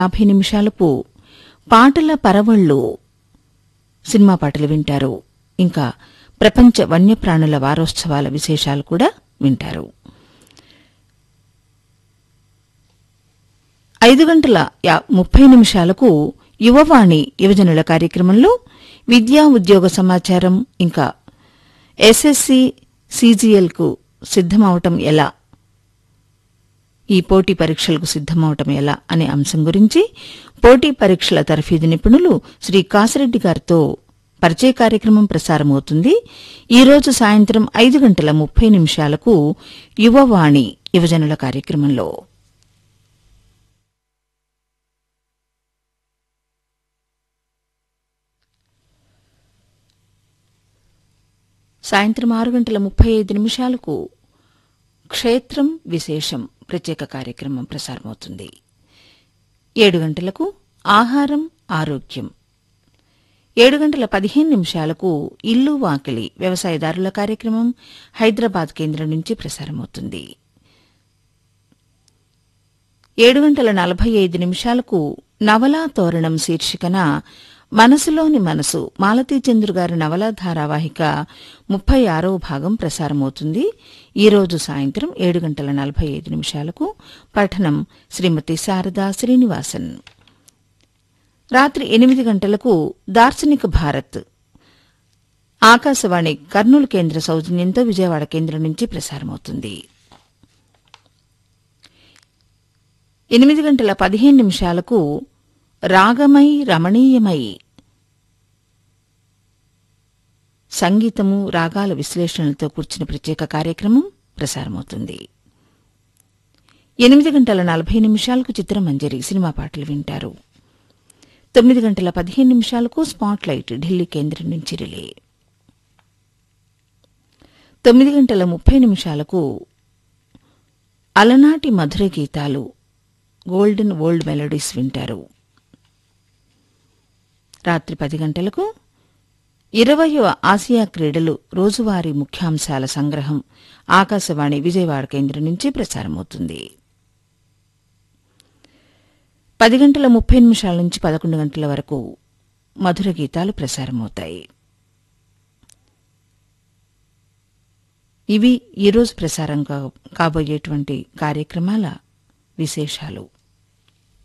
యాభై నిమిషాలకు పాటల పరవళ్ళు సినిమా పాటలు వింటారు ఇంకా ప్రపంచ వన్యప్రాణుల వారోత్సవాల విశేషాలు కూడా వింటారు ఐదు గంటల యా- ముప్పై నిమిషాలకు యువవాణి యువజనుల కార్యక్రమంలో విద్యా ఉద్యోగ సమాచారం ఇంకా ఎస్ఎస్సి సీజీఎల్కు సిద్దమవటం ఎలా ఈ పోటీ పరీక్షలకు సిద్దమవటం ఎలా అనే అంశం గురించి పోటీ పరీక్షల తరఫీదు నిపుణులు శ్రీ కాసిరెడ్డి గారితో పరిచయ కార్యక్రమం ప్రసారమవుతుంది ఈ రోజు సాయంత్రం ఐదు గంటల ముప్పై నిమిషాలకు యువవాణి యువజనుల కార్యక్రమంలో సాయంత్రం ఆరు గంటల ముప్పై ఐదు నిమిషాలకు క్షేత్రం విశేషం ప్రత్యేక కార్యక్రమం ప్రసారమవుతుంది ఏడు గంటలకు ఆహారం ఆరోగ్యం ఏడు గంటల పదిహేను నిమిషాలకు ఇల్లు వాకిలి వ్యవసాయదారుల కార్యక్రమం హైదరాబాద్ కేంద్రం నుంచి ప్రసారమవుతుంది ఏడు గంటల నలభై ఐదు నిమిషాలకు నవలా తోరణం శీర్షికన మనసులోని మనసు మాలతీ చంద్రు గారి నవలా ధారావాహిక ముప్పై ఆరవ భాగం ప్రసారమవుతుంది ఈ రోజు సాయంత్రం ఏడు గంటల నలభై ఐదు నిమిషాలకు పఠనం శ్రీమతి శారదా శ్రీనివాసన్ రాత్రి ఎనిమిది గంటలకు దార్శనిక భారత్ ఆకాశవాణి కర్నూలు కేంద్ర సౌజన్యంతో విజయవాడ కేంద్రం నుంచి ప్రసారమవుతుంది ఎనిమిది గంటల పదిహేను నిమిషాలకు రాగమై రమణీయమై సంగీతము రాగాల విశ్లేషణలతో కూర్చిన ప్రత్యేక కార్యక్రమం ప్రసారమవుతుంది ఎనిమిది గంటల నలభై నిమిషాలకు చిత్రమంజరి సినిమా పాటలు వింటారు తొమ్మిది గంటల పదిహేను నిమిషాలకు స్పాట్ లైట్ ఢిల్లీ కేంద్రం నుంచి రిలే తొమ్మిది గంటల ముప్పై నిమిషాలకు అలనాటి మధుర గీతాలు గోల్డెన్ ఓల్డ్ మెలోడీస్ వింటారు రాత్రి పది గంటలకు ఇరవయవ ఆసియా క్రీడలు రోజువారీ ముఖ్యాంశాల సంగ్రహం ఆకాశవాణి విజయవాడ కేంద్రం నుంచి ప్రసారమవుతుంది పది గంటల ముప్పై నిమిషాల నుంచి పదకొండు గంటల వరకు మధుర గీతాలు ప్రసారమవుతాయి ఇవి ఈరోజు ప్రసారం కా- కాబోయేటువంటి కార్యక్రమాల విశేషాలు